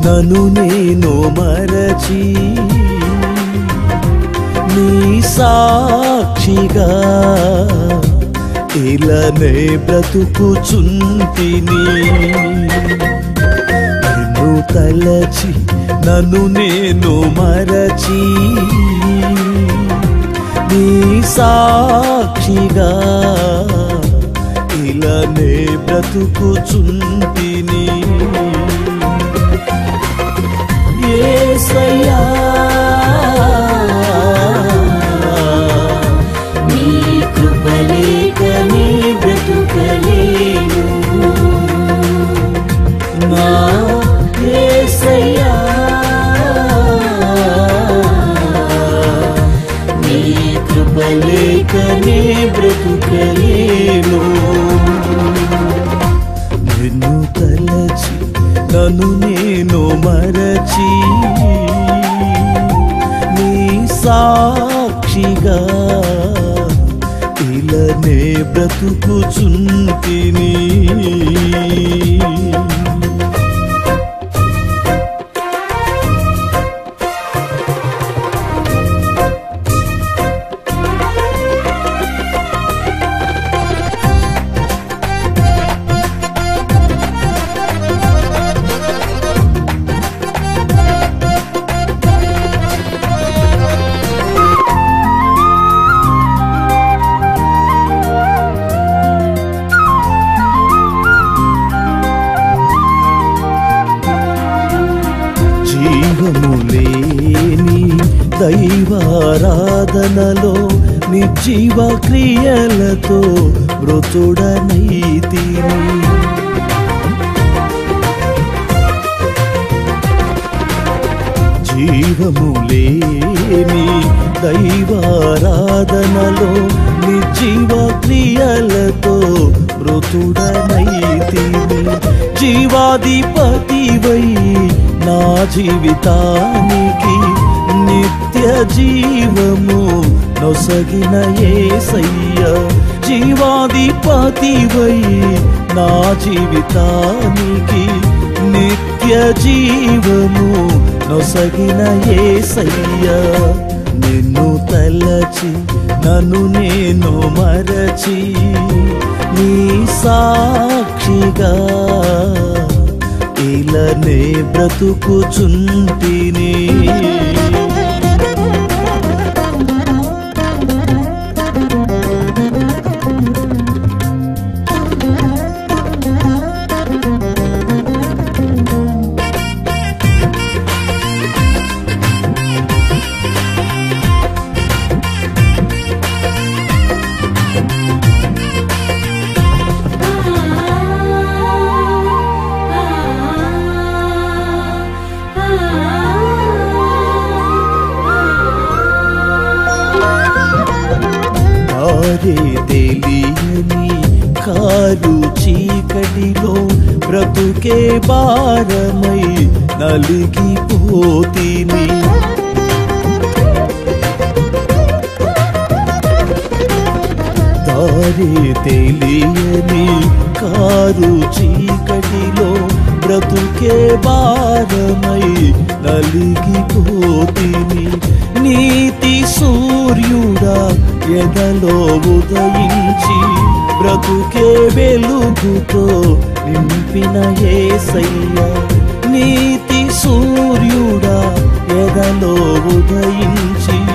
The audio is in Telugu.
నన్ను నేను మరచి నీ సాక్షిగా ఇలానే బ్రతుకుచుంటిని నిన్ను తలచి నన్ను నేను మరచి నీ సాక్షిగా ఇలానే బ్రతుకుచుంటిని ఏసయ్యా నీ కృపలేక నీ బ్రతుకలేను నా ఏసయ్యా నీ కృపలేక నీ బ్రతుకలేను నిన్ను తలచి నన్ను నేను మరచి నీ సాక్షిగా ఇలానే బ్రతుకుచుంటిని జీవము లేని దైవారాధనలో నిర్జీవ క్రియలతో మృతుడనైతిని జీవము లేని దైవారాధనలో నిర్జీవ క్రియలతో మృతుడనైతిని జీవాధిపతివై నా జీవితానికి నిత్య జీవము నొసగిన ఏసయ్య జీవాధిపతివై నా జీవితానికి నిత్య జీవము నొసగిన ఏసయ్య నిన్ను తలచి నన్ను నేను మరచి నీ సాక్షిగా ఇలానే బ్రతుకుచుంటిని కారే తెలియని కారు చీకటిలో బ్రతుకే భారమై నలిగిపోతిని దారి తెలియని కారు చీకటిలో బ్రతుకే భారమై నలిగిపోతిని నీతి సూర్యుడా ఎదలో ఉదయించి బ్రతుకే వెలుగుతో నింపిన ఏసయ్య నీతి సూర్యుడా ఎదలో ఉదయించి